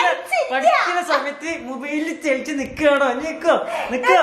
പഠിച്ചില്ല. പഠിക്കുന്ന സമയത്ത് മൊബൈലിൽ തെളിച്ച് നിക്കണോ നിക്കോ നിക്കോ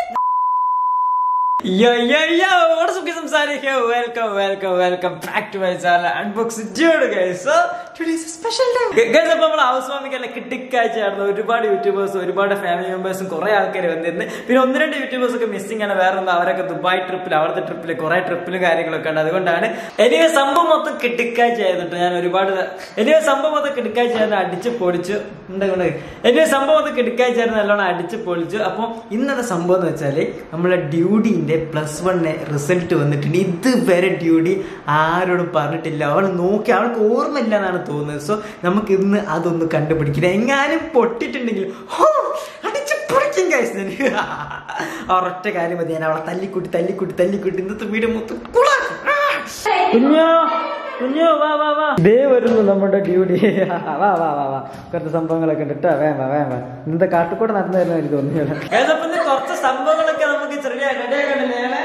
Yo, yo, yo, what is up, guys? I'm Sari here. Welcome, welcome, welcome back to my channel. Unbox Dude, guys. So, today is a special day. Guys, അപ്പൊ നമ്മൾ house വാമിക്കല്ല കിട്ടിക്കാഴ്ചയായിരുന്നു ഒരുപാട് യൂട്യൂബേഴ്സും ഒരുപാട് family മെമ്പേഴ്സും കുറെ ആൾക്കാർ വന്നിരുന്നു പിന്നെ ഒന്ന് രണ്ട് യൂട്യൂബേഴ്സ് ഒക്കെ മിസ്സിംഗ് ആണ് വേറെ ഒന്നും അവരൊക്കെ ദുബായ് ട്രിപ്പിൽ അവിടുത്തെ ട്രിപ്പിൽ കുറെ ട്രിപ്പിലും കാര്യങ്ങളൊക്കെ ഉണ്ട് അതുകൊണ്ടാണ് എനിവേ സംഭവം മൊത്തം കിട്ടിക്കാഴ്ച ആയിരുന്നു ഞാൻ ഒരുപാട് എനിവേ സംഭവം മൊത്തം കിട്ടിക്കാഴ്ചയായിരുന്നു അടിച്ച് പൊളിച്ചു ഉണ്ട് എനിവേ സംഭവം മൊത്തം കിട്ടിക്കാഴ്ചയായിരുന്നു നല്ലോണം അടിച്ച് പൊളിച്ചു അപ്പോൾ ഇന്നത്തെ സംഭവം എന്ന് വെച്ചാൽ നമ്മളെ ഡ്യൂഡിന്റെ പ്ലസ് വണ്ണിന് റിസൾട്ട് വന്നിട്ടുണ്ട് ഇതുവരെ ഡ്യൂഡി ആരോടും പറഞ്ഞിട്ടില്ല അവൾ നോക്കി അവൾക്ക് ഓർമ്മയില്ല എന്നാണ് തോന്നുന്നത് സോ നമുക്ക് ഇന്ന് അതൊന്ന് കണ്ടുപിടിക്കണം എങ്ങാനും പൊട്ടിട്ടുണ്ടെങ്കിൽ ഹോ, അടിച്ച് പൊളിക്കും guys ഞാൻ. ആ ഒരൊറ്റ കാര്യം മതി ഞാൻ അവളെ തല്ലിക്കൂട്ടി തല്ലിക്കൂട്ടി തല്ലിക്കൂട്ടി ഇന്നത്തെ വീട് മൊത്തം കുളാക്കും. ആ. കുഞ്ഞോ കുഞ്ഞോ വാ വാ വാ ദേ വരുന്നു നമ്മുടെ ഡ്യൂട്ടി വാ വാ വാ വാ കുറച്ച് സംഭവങ്ങളൊക്കെ ഉണ്ട് കേട്ടോ വേമ വേമ ഇന്നത്തെ കാട്ടുകൂടെ നടന്നു തരുന്ന എനിക്ക് തോന്നിയത് കുറച്ച് സംഭവങ്ങളൊക്കെ നമുക്ക് ചെറിയ റെഡിയാക്കണ്ടല്ലേ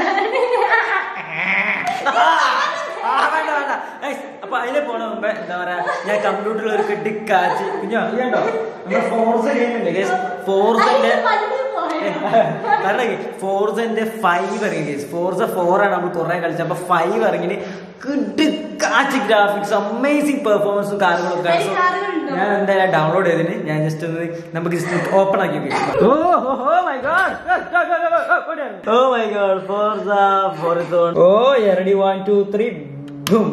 അപ്പൊ അതിലെ പോണ മുമ്പേ എന്താ പറയാ ഞാൻ കമ്പ്യൂട്ടറിൽ ഒരു കെട്ടി കാച്ചി കുഞ്ഞോ അറിയണ്ടോ നമ്മുടെ ഫോർസ് ഗെയിം ഉണ്ട് ഫോർസിന്റെ കാരണം ഫോർസന്റെ ഫൈവ് ഇറങ്ങി ഫോർസ ഫോർ ആണ് നമ്മൾ കുറെ കളിച്ചത് അപ്പൊ ഫൈവ് ഇറങ്ങി കിടുക്കാച്ച് ഗ്രാഫിക്സ് അമേസിംഗ് പെർഫോമൻസും കാര്യങ്ങളൊക്കെ അതിൽ കാര്യങ്ങളുണ്ടോ? ഞാൻ എന്തായാലും ഡൗൺലോഡ് ചെയ്തിന് ഞാൻ ജസ്റ്റ് ഒന്ന് നമുക്ക് ജസ്റ്റ് ഓപ്പൺ ആക്കി oh my god oh my god Forza ഫോർസോൺ ഓ എറടി വൺ ടു ത്രീ ബും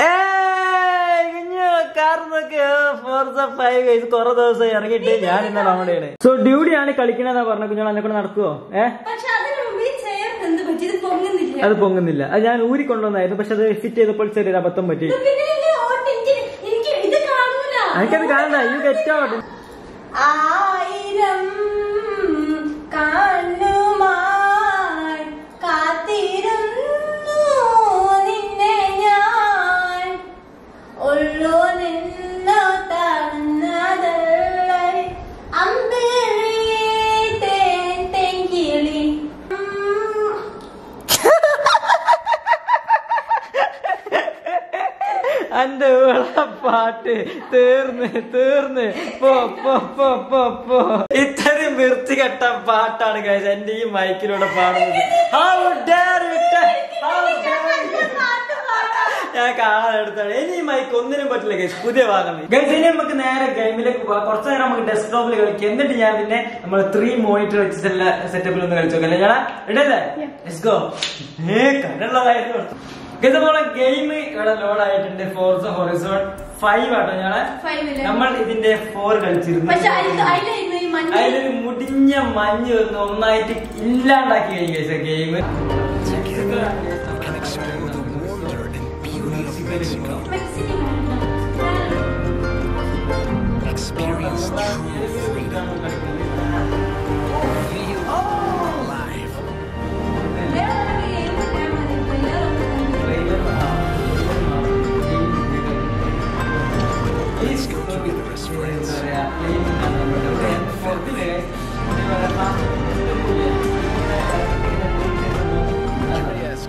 കുറെ ദിവസം ഇറങ്ങിയിട്ട് ഞാൻ ഇന്ന് ഡൗൺലോഡ് ചെയ്യണേ സോ ഡ്യൂട്ടി ആണ് കളിക്കണെന്നാ പറഞ്ഞ കുഞ്ഞോൾ എന്നെ കൂടെ നടക്കുവോ ഏഹ് പക്ഷെ അതിന് മുമ്പ് ഈ ചെയർ എന്ത് പറ്റി ഇത് പൊങ്ങുന്നില്ല അത് പൊങ്ങുന്നില്ല അത് ഞാൻ ഊരി കൊണ്ടുവന്നായിരുന്നു പക്ഷെ അത് ഫിറ്റ് ചെയ്തപ്പോൾ ചെറിയൊരു അബദ്ധം പറ്റി ഇത് പിന്നെ ഇല്ലേ ഓട്ട് എനിക്ക് എനിക്ക് ഇത് കാണൂല എനിക്കത് കാണണ്ട യു ഗെറ്റ് ഔട്ട് ആയിരം കണ്ണുമായി കാത്തിരുന്നു നിന്നെ ഞാൻ ഉള്ളു നിന്നു തന്നതല്ലേ അമ്പിളി തേൻ തെങ്കിളി ഉം. എന്റെ പാട്ട് തീർന്ന് തീർന്ന് പോ പോ പോ പോ പോ ഇത്രയും വൃത്തികെട്ട പാട്ടാണ് guys എന്റെ ഈ മൈക്കിലൂടെ പാടുന്നത് How dare you tell- how dare you- ഞാൻ കാണാൻ എടുത്താണ് ഇനി ഈ മൈക്ക് ഒന്നിനും പറ്റില്ല ഗൈസ് പുതിയ വാങ്ങുന്നത് ഗൈസ് ഇനി നമുക്ക് നേരെ ഗെയിമിലേക്ക് പോവാം കുറച്ച് നേരം നമുക്ക് ഡെസ്ക്ടോപ്പിൽ കളിക്കാം എന്നിട്ട് ഞാൻ പിന്നെ നമ്മൾ ത്രീ മോണിറ്റർ വെച്ചിട്ടുള്ള സെറ്റപ്പിൽ ഒന്ന് കളിച്ചു നോക്കാം ഞാൻ ഇടല്ലേ ലെറ്റ്സ് ഗോ ഏ കണ്ടുള്ളതായിരുന്നു ഗൈസ് നമ്മളെ ഗെയിം ഇവിടെ ലോഡ് ആയിട്ടുണ്ട് ഫോർസ് ഹൊറിസോൺ ഫൈവ് ആട്ടോ ഞങ്ങളെ Five ഇല്ലേ? നമ്മൾ ഇതിന്റെ ഫോർ കളിച്ചിരുന്നു പക്ഷെ അതിൽ അതിലായിരുന്നു ഈ മഞ്ഞ അതിലൊരു മുടിഞ്ഞ മഞ്ഞ് വന്ന് ഒന്നായിട്ട് ഇല്ലാണ്ടാക്കി കഴിഞ്ഞു guys game Mexican Experience true freedom. Feel alive. Let's go together as friends. Ask.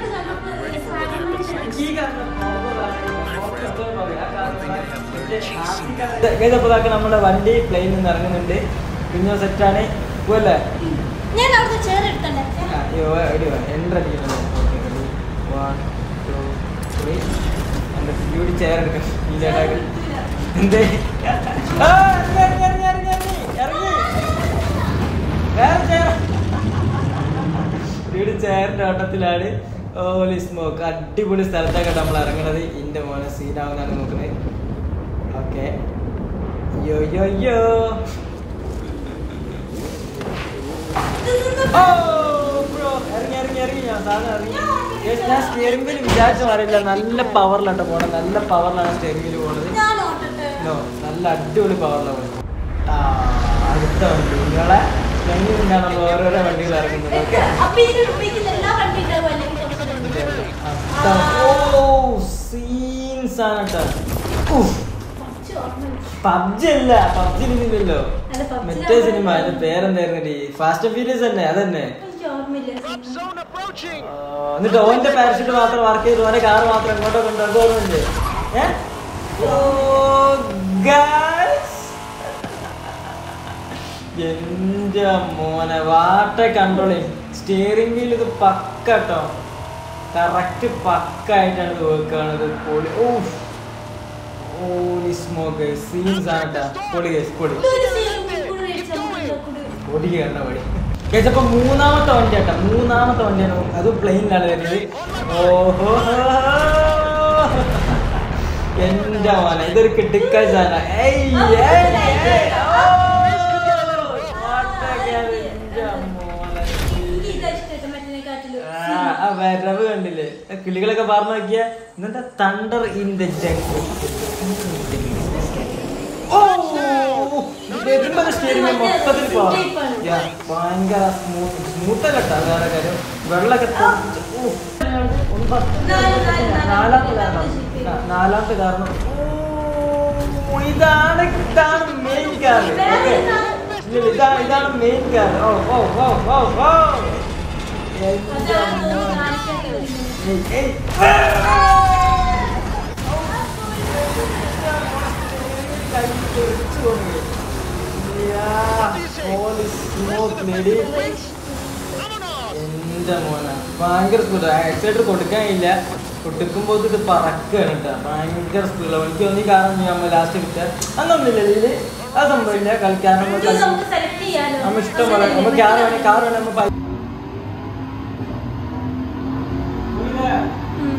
ഗൈതപ്പതാക്ക് നമ്മുടെ വണ്ടി പ്ലെയിനിൽ നിന്ന് ഇറങ്ങുന്നുണ്ട് പിന്നെ സെറ്റാണ് പോവല്ലേ ഞാൻ അവിടുത്തെ ചെയർ എടുത്തണ്ടേ അയ്യോ എടി എൻ്റർ അടിക്കുന്നുണ്ട് വൺ ടു ത്രീ എൻ്റെ ബ്യൂട്ടി ചെയർ എടുക്കാം ഈ ചേട്ടാക്ക് എന്തേ ആ, ഇറങ്ങി, ഇറങ്ങി, ഇറങ്ങി, ഇറങ്ങി, ഇറങ്ങി. വേറെ ചെയർ വീട് ചെയറിന്റെ ഓട്ടത്തിലാണ് ഓലി സ്മോക്ക് അടിപൊളി സ്ഥലത്തൊക്കെ നമ്മൾ ഇറങ്ങണത് ഇന്റെ മോനെ സീനാവുന്നതാണ് നോക്കുന്നത് ഓക്കെ യോ യോ യോ ഓ ബ്രോ ഇറങ്ങി ഇറങ്ങി ഇറങ്ങി ഞാൻ സാധനം ഇറങ്ങി Yes, ഞാൻ സ്റ്റിയറിംഗ് വീൽ വിചാരിച്ച പറയില്ല നല്ല പവറിലാണ് പോണത് നല്ല പവറിലാണ് സ്റ്റിയറിംഗ് വീൽ പോണത് ഞാൻ ഓട്ടട്ടെ നോ നല്ല അടിപൊളി പവറിലാണ് പോണത് ആ അടുത്ത വണ്ടി നിങ്ങളെ എങ്ങനെയാണ് നമ്മൾ ഓരോരോ വണ്ടികൾ ഇറങ്ങുന്നത് ഓക്കെ അപ്പൊ ഇതിന് ഉപയോഗിക്കുന്ന എല്ലാ വണ്ടി ഉണ്ടാവും അല്ലെങ്കിൽ ഓ സീൻസ് ആണ് കേട്ടോ പബ്ജി അല്ല പബ്ജി ഇല്ലല്ലോ അല്ല, PUBG മറ്റേ സിനിമ അതിന്റെ പേരെന്തായിരുന്നു ഫാസ്റ്റ് ആൻഡ് ഫ്യൂരിയസ് തന്നെ അതന്നെ എനിക്ക് ഓർമ്മയില്ല Zone approaching. ആ, എന്നിട്ട് ഓന്റെ പാരഷൂട്ട് മാത്രം വർക്ക് ചെയ്തു ഓന്റെ കാർ മാത്രം എങ്ങോട്ടോ കൊണ്ടുപോകുന്നുണ്ട് ഏ ഓ ഗൈസ് എന്റെ മോനെ വാട്ട കൺട്രോൾ സ്റ്റിയറിംഗ് വീൽ ഇത് പക്ക കേട്ടോ കറക്റ്റ് പക്ക ആയിട്ടാണ് ഇത് വെക്കുകയാണത് പൊളി ഓ ഓലി സ്മോക്ക് സീൻസ് ആണ് കേട്ടോ പൊളി guys, പൊളി ഒരു steering കൂടെ മേടിച്ചാൽ നമുക്ക് കൂടെ പൊടി കയറണ പൊടി Guys, അപ്പൊ മൂന്നാമത്തെ വണ്ടി കേട്ടോ മൂന്നാമത്തെ വണ്ടിയാണ് അത് പ്ലെയിനിലാണ് വരുന്നത് ഓഹോ എന്റെ മോനെ ഇതൊരു കിട്ടിക്കായ സാധനം ഏയ്, ഏയ്, ഏയ്, ഓ, വാട്ടക്കാര്, എന്റെ മോനെ. എനിക്ക് ഇതാ ഇഷ്ടമായിട്ട് മറ്റേതിനെക്കാട്ടിലും. ആ, ആ വരവ് കണ്ടില്ലേ ആ കിളികളൊക്കെ പറഞ്ഞു നോക്കിയ ഇന്നത്തെ തണ്ടർ ഇൻ ദ ഓ വരുമ്പോ സ്റ്റിയറിംഗ് മൊത്തത്തിൽ പോവാം യാ, ഭയങ്കര സ്മൂത്ത് സ്മൂത്ത് കേട്ടോ വേറെ കാര്യം വെള്ളമൊക്കെ തെറിച്ച്, ഊ. ഒന്ന് പത്ത് നാല്, നാല്, നാല്. നാലാമത്തെ കാരണം ആ, നാലാമത്തെ കാരണം ഓ, ഇതാണ് ഇതാണ് മെയിൻ കാരണം വേറെ ഓക്കെ ഇതാണ് ഇതാണ് മെയിൻ കാരണം ഓ ഓ ഓ ഓ ഓ എന്റെ അതാണ് മോനെ. കാണിക്കാത്ത ഒരു ഇത്. ഏയ്, ഏയ്. കൈ തെറിച്ച് പോയി. യാ, holy smoke, lady. എന്റെ മോന ഭയങ്കര സ്പീഡ് ആക്സിലേറ്റർ കൊടുക്കാനില്ല കൊടുക്കുമ്പോൾ ഇത് പറക്കുകയാണ് കേട്ടോ ഭയങ്കര സ്പീഡിലാണ് എനിക്ക് തോന്നി കാരണം നമ്മൾ ലാസ്റ്റ് കിട്ടുക അതൊന്നുമില്ല ഇതില് അത് സംഭവമില്ല കളിക്കാൻ നമ്മൾ ഇത് നമുക്ക് select ചെയ്യാലോ. നമ്മൾ ഇഷ്ടം പോലെ നമ്മൾ കാർ വേണേ കാർ വേണേ നമ്മൾ ബൈ- ഉം.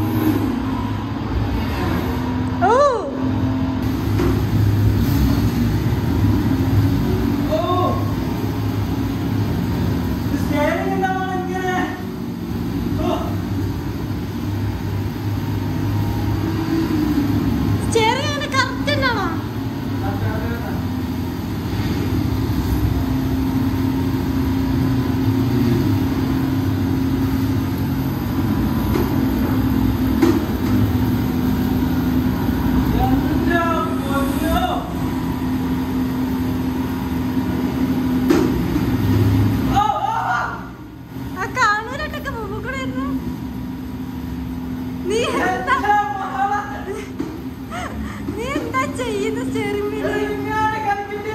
ഓ ഓ സ്റ്റാൻഡിംഗ് ഉണ്ടാവണം ഇങ്ങനെ ഓ steering അങ്ങനെ correct തന്നെയാണോ? എന്താ പൊന്നോ ഓ ഓ ഓ ആ കാണൂരട്ടൊക്കെ മുമ്പ് കൂടെ ഇരുന്ന്. നീ എന്താ നീ എന്താ ചെയ്യുന്ന സ്റ്റിയറിംഗ് വീല് ഇങ്ങനെ കളിക്കണ്ടേ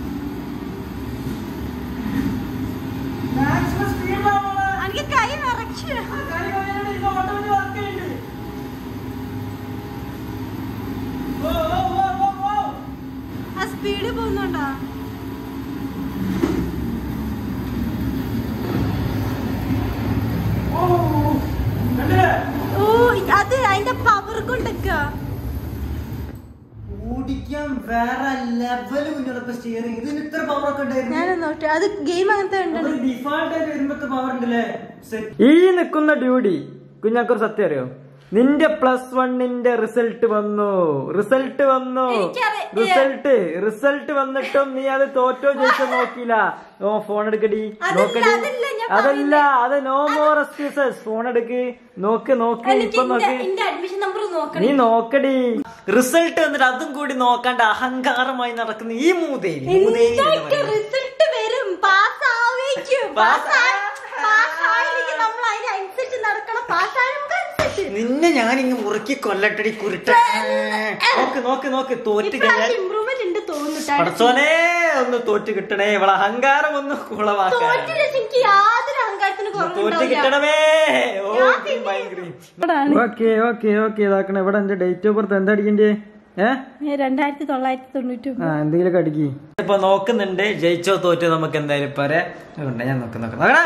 മാക്സിമം സ്പീഡിലാണ് എനിക്ക് കൈ വിറച്ചു കൈ കൈയോടെ ഇത് ഓട്ടോയിൽ വർക്ക് ചെയ്യുന്നുണ്ട് ഓ ഓ ഓ ഓ ഓ ആ സ്പീഡ് പോകുന്നുണ്ടോ ഓ കണ്ടില്ലേ ഓ അത് അതിന്റെ പവർ കൊണ്ടൊക്കെ ഓടിക്കാൻ വേറെ ലെവല് കുഞ്ഞുള്ളപ്പോ സ്റ്റിയറിംഗ് ഇതിന് ഇത്ര പവർ ഒക്കെ ഉണ്ടായിരുന്നു ഞാൻ നോട്ടെ അത് ഗെയിം അങ്ങനത്തെ ഉണ്ടല്ലോ ഡിഫോൾട്ട് ആയിട്ട് വരുമ്പത്തെ പവർ ഉണ്ടല്ലേ ഈ നിൽക്കുന്ന ഡ്യൂഡി കുഞ്ഞാക്കൊരു സത്യം അറിയോ നിന്റെ പ്ലസ് വണ്ണിന്റെ റിസൾട്ട് വന്നു റിസൾട്ട് വന്നു എനിക്കറിയാം. റിസൾട്ട് റിസൾട്ട് വന്നിട്ടും നീ അത് തോറ്റോ ജയിച്ചോ നോക്കിയില്ല ഓ ഫോൺ എടുക്കടി അതല്ല, നോക്കടി അതല്ല ഞാൻ അതല്ല അത് നോ മോർ എക്സ്ക്യൂസസ് ഫോൺ എടുക്ക് നോക്ക് നോക്ക് എനിക്ക് ഇപ്പൊ നോക്ക് എന്റെ അഡ്മിഷൻ നമ്പർ നീ നോക്കണം നോക്കടി റിസൾട്ട് വന്നിട്ട് അതും കൂടി നോക്കാണ്ട് അഹങ്കാരമായി നടക്കുന്ന ഈ മൂതേരി മൂതേരി എന്ന് എന്തായിട്ട് പറയുന്നത്. റിസൾട്ട് വരും പാസ് ആവേക്കും Pass പാസ് ആയില്ലെങ്കിൽ നമ്മൾ അതിനനുസരിച്ച് നടക്കണം പാസ് ആയ നമുക്ക് അനുസരിച്ച് നിന്നെ ഞാനിങ്ങ് മുറുക്കി കൊല്ലട്ടടി കുരുട്ട നോക്ക് നോക്ക് നോക്ക് തോറ്റ് കഴിഞ്ഞാൽ ഇപ്രാവശ്യം ഇമ്പ്രൂവ്മെന്റ് ഉണ്ട് തോന്നുന്നു പടച്ചോനെ ഒന്ന് തോറ്റ് കിട്ടണേ ഇവളെ അഹങ്കാരം ഒന്ന് കുളവാക്കാൻ തോറ്റില്ല എനിക്ക് യാതൊരു അഹങ്കാരത്തിന് തോറ്റ് കുറവുണ്ടാവില്ല കിട്ടണമേ ഓ ഞാൻ പിന്നെ ഇവിടാണ്. ഓക്കെ ഓക്കെ ഓക്കെ ഇതാക്കണ ഇവിടെ എന്റെ ഡേറ്റ് ഓഫ് ബർത്ത് എന്താ അടിക്കണ്ടേ ഏഹ് രണ്ടായിരത്തി തൊള്ളായിരത്തി തൊണ്ണൂറ്റി ആ എന്തെങ്കിലും അടിക്കി ഇപ്പൊ നോക്കുന്നുണ്ട് ജയിച്ചോ തോറ്റോ നമുക്ക് എന്തായാലും പറയാം അതുകൊണ്ട് ഞാൻ നോക്ക് നോക്ക് നോക്കണ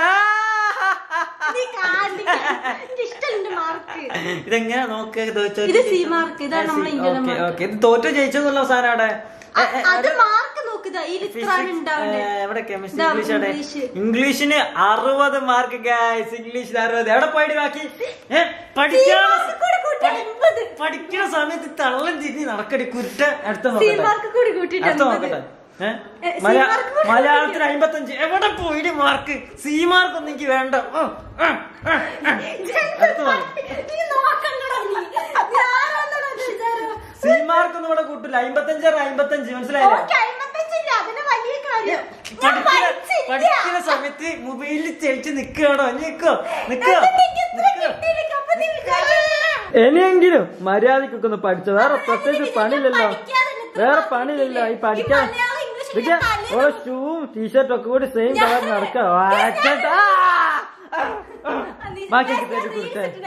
ഇഷ്ടമുണ്ട് മാർക്ക് ഇതെങ്ങനെ നോക്ക് തോറ്റോ ഇത് സി മാർക്ക് ഇതാണ് നമ്മൾ ഇന്ത്യയിലെ ഓക്കെ മാർക്ക് ഓക്കെ ഇത് തോറ്റോ ജയിച്ചോ എന്നുള്ള സാധനം അവിടെ ഏ, ഏ, അത് മാർക്ക് നോക്കുക ഇതിൽ ഇത്രാണ് ഉണ്ടാവണ്ടേ എവിടെ കെമിസ്ട്രി ഇതാ, ഇംഗ്ലീഷ് അവിടെ ഇംഗ്ലീഷ്. ഇംഗ്ലീഷിന് അറുപത് മാർക്ക് ഗായ്സ് ഇംഗ്ലീഷിൽ അറുപത് എവിടെ പോയിട്ട് ബാക്കി ഏ പഠിക്കണ മാർക്ക് കൂടി കൂട്ടി അൻപത്. പഠിക്കണ സമയത്ത് തള്ളം തിരിഞ്ഞ് നടക്കടി കുരുട്ട അടുത്ത സി നോക്കട്ടെ മാർക്ക് കൂടി കൂട്ടിയിട്ട് അടുത്ത അൻപത്. നോക്കട്ടെ ഏ? ഏ, സി മലയാ- മാർക്ക് കൂടി മലയാളത്തിൽ അമ്പത്തഞ്ച് എവിടെ പോയിടി മാർക്ക് സി മാർക്ക് ഒന്നും എനിക്ക് വേണ്ട ഓ, ആ, ആ, ആ. അടുത്ത നോക്ക്. നീ നോക്കണ്ടടാ നീ. ഞാനാണെടാ ഇത് വിചാരം. സി മാർക്ക് ഒന്നും ഇവിടെ കൂട്ടില്ല അമ്പത്തഞ്ചാറ് അമ്പത്തഞ്ച് മനസ്സിലായില്ലേ ഓക്കേ, അമ്പത്തഞ്ചില്ല, അതിന് വലിയ കാര്യം. ഞാൻ പഠിക്കുന്ന പഠിച്ചില്ല. പഠിക്കുന്ന സമയത്ത് മൊബൈലിൽ ചെലിച്ച് നിക്കണോ നിക്കോ നിക്കോ എന്നിട്ട് എനിക്ക് ഇത്ര കിട്ടിയില്ല, അപ്പൊ നീ വിചാരിച്ചത് ഇനിയെങ്കിലും മര്യാദക്കൊക്കെ ഒന്ന് പഠിച്ചോ വേറെ പ്രത്യേകിച്ച് ഞാൻ പണിയില്ലല്ലോ പഠിക്കാതെ ഇത്ര വേറെ മാർക്ക് പണിയില്ലല്ലോ ഈ കിട്ടിയില്ലേ? പഠിക്കാൻ ഈ മലയാളം, ഇംഗ്ലീഷ് വിദ്യ തല്ലി ഓ ഷൂവും ടീഷർട്ടും ഒക്കെ കൂടി സെയിം കളർ നടക്കാം ഞാൻ- ബാക്കി ഞാൻ- തേടി കൊടുത്തേ